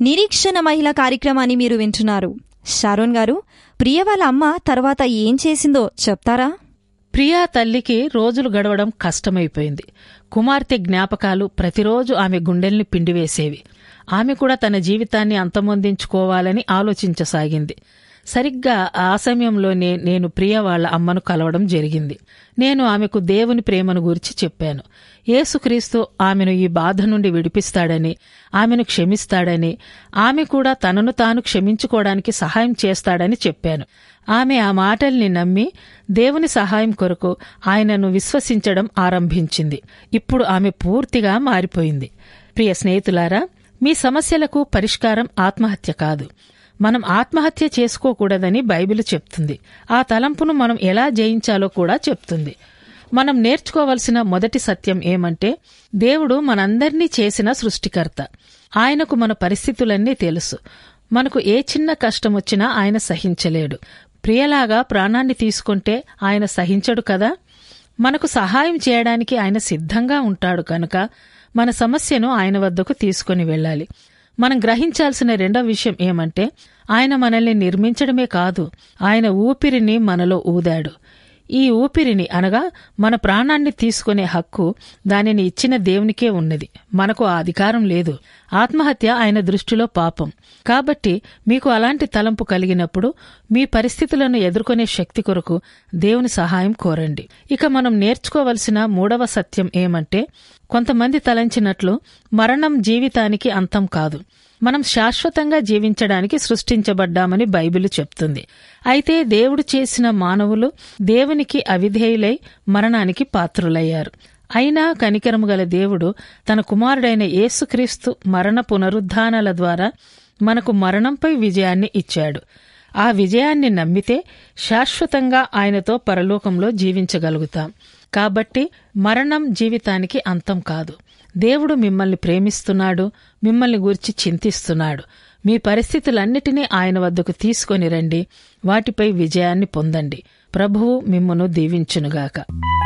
నిరీక్షణ మహిళ కార్యక్రమాన్ని మీరు వింటున్నారు షారోన్ గారు ప్రియ వాళ్ళ అమ్మ తర్వాత ఏం చేసిందో చెప్తారా ప్రియా తల్లికి రోజులు గడవడం కష్టమైపోయింది కుమార్తె జ్ఞాపకాలు ప్రతిరోజు ఆమె గుండెల్ని పిండివేసేవి ఆమె కూడా తన జీవితాన్ని అంతమొందించుకోవాలని ఆలోచించసాగింది సరిగ్గా ఆ సమయంలోనే నేను ప్రియ వాళ్ళ అమ్మను కలవడం జరిగింది నేను ఆమెకు దేవుని ప్రేమను గురించి చెప్పాను యేసుక్రీస్తు ఆమెను ఈ బాధ నుండి విడిపిస్తాడని ఆమెను క్షమిస్తాడని ఆమె కూడా తనను తాను క్షమించుకోవడానికి సహాయం చేస్తాడని చెప్పాను ఆమె ఆ మాటల్ని నమ్మి దేవుని సహాయం కొరకు ఆయనను విశ్వసించడం ఆరంభించింది ఇప్పుడు ఆమె పూర్తిగా మారిపోయింది ప్రియ స్నేహితులారా మీ సమస్యలకు పరిష్కారం ఆత్మహత్య కాదు మనం ఆత్మహత్య చేసుకోకూడదని బైబిల్ చెప్తుంది ఆ తలంపును మనం ఎలా జయించాలో కూడా చెప్తుంది మనం నేర్చుకోవలసిన మొదటి సత్యం ఏమంటే దేవుడు మనందర్నీ చేసిన సృష్టికర్త ఆయనకు మన పరిస్థితులన్నీ తెలుసు మనకు ఏ చిన్న కష్టం వచ్చినా ఆయన సహించలేడు ప్రియలాగా ప్రాణాన్ని తీసుకుంటే ఆయన సహించడు కదా మనకు సహాయం చేయడానికి ఆయన సిద్ధంగా ఉంటాడు కనుక మన సమస్యను ఆయన వద్దకు తీసుకుని వెళ్ళాలి మనం గ్రహించాల్సిన రెండో విషయం ఏమంటే ఆయన మనల్ని నిర్మించడమే కాదు ఆయన ఊపిరిని మనలో ఊదాడు ఈ ఊపిరిని అనగా మన ప్రాణాన్ని తీసుకునే హక్కు దానిని ఇచ్చిన దేవునికే ఉన్నది మనకు ఆ అధికారం లేదు ఆత్మహత్య ఆయన దృష్టిలో పాపం కాబట్టి మీకు అలాంటి తలంపు కలిగినప్పుడు మీ పరిస్థితులను ఎదుర్కొనే శక్తి కొరకు దేవుని సహాయం కోరండి ఇక మనం నేర్చుకోవలసిన మూడవ సత్యం ఏమంటే కొంతమంది తలంచినట్లు మరణం జీవితానికి అంతం కాదు మనం శాశ్వతంగా జీవించడానికి సృష్టించబడ్డామని బైబిల్ చెప్తుంది అయితే దేవుడు చేసిన మానవులు దేవునికి అవిధేయులై మరణానికి పాత్రులయ్యారు అయినా కనికరము గల దేవుడు తన కుమారుడైన యేసుక్రీస్తు మరణ పునరుద్ధానాల ద్వారా మనకు మరణంపై విజయాన్ని ఇచ్చాడు ఆ విజయాన్ని నమ్మితే శాశ్వతంగా ఆయనతో పరలోకంలో జీవించగలుగుతాం కాబట్టి మరణం జీవితానికి అంతం కాదు దేవుడు మిమ్మల్ని ప్రేమిస్తున్నాడు మిమ్మల్ని గురించి చింతిస్తున్నాడు మీ పరిస్థితులన్నిటినీ ఆయన వద్దకు తీసుకొని రండి వాటిపై విజయాన్ని పొందండి ప్రభువు మిమ్మను దీవించునుగాక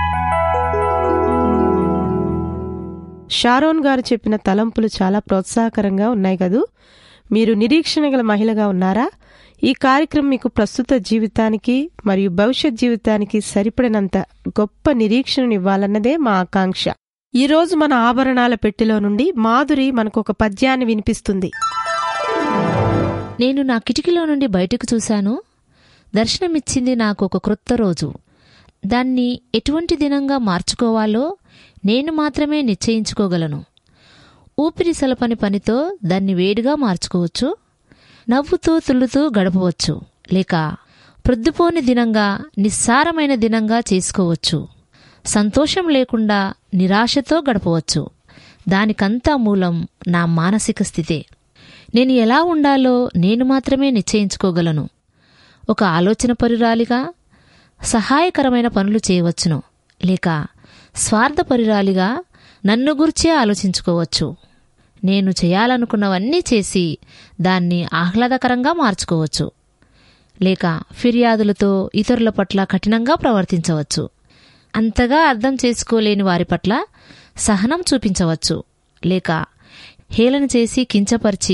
షారోన్ గారు చెప్పిన తలంపులు చాలా ప్రోత్సాహకరంగా ఉన్నాయి కదూ మీరు నిరీక్షణ గల మహిళగా ఉన్నారా ఈ కార్యక్రమం మీకు ప్రస్తుత జీవితానికి మరియు భవిష్యత్ జీవితానికి సరిపడినంత గొప్ప నిరీక్షణనివ్వాలన్నదే మా ఆకాంక్ష ఈ రోజు మన ఆభరణాల పెట్టెలో నుండి మాధురి మనకు ఒక పద్యాన్ని వినిపిస్తుంది నేను నా కిటికీలో నుండి బయటకు చూశాను దర్శనమిచ్చింది నాకు ఒక క్రొత్త రోజు దాన్ని ఎటువంటి దినంగా మార్చుకోవాలో నేను మాత్రమే నిశ్చయించుకోగలను ఊపిరి సలపని పనితో దాన్ని వేడిగా మార్చుకోవచ్చు నవ్వుతూ తుల్లుతూ గడపవచ్చు లేక ప్రొద్దుపోని దినంగా నిస్సారమైన దినంగా చేసుకోవచ్చు సంతోషం లేకుండా నిరాశతో గడపవచ్చు దానికంతా మూలం నా మానసిక స్థితే నేను ఎలా ఉండాలో నేను మాత్రమే నిశ్చయించుకోగలను ఒక ఆలోచన పరురాలిగా సహాయకరమైన పనులు చేయవచ్చును లేక స్వార్థపరురాలిగా నన్ను గుర్చే ఆలోచించుకోవచ్చు నేను చేయాలనుకున్నవన్నీ చేసి దాన్ని ఆహ్లాదకరంగా మార్చుకోవచ్చు లేక ఫిర్యాదులతో ఇతరుల పట్ల కఠినంగా ప్రవర్తించవచ్చు అంతగా అర్థం చేసుకోలేని వారి పట్ల సహనం చూపించవచ్చు లేక హేళన చేసి కించపరిచి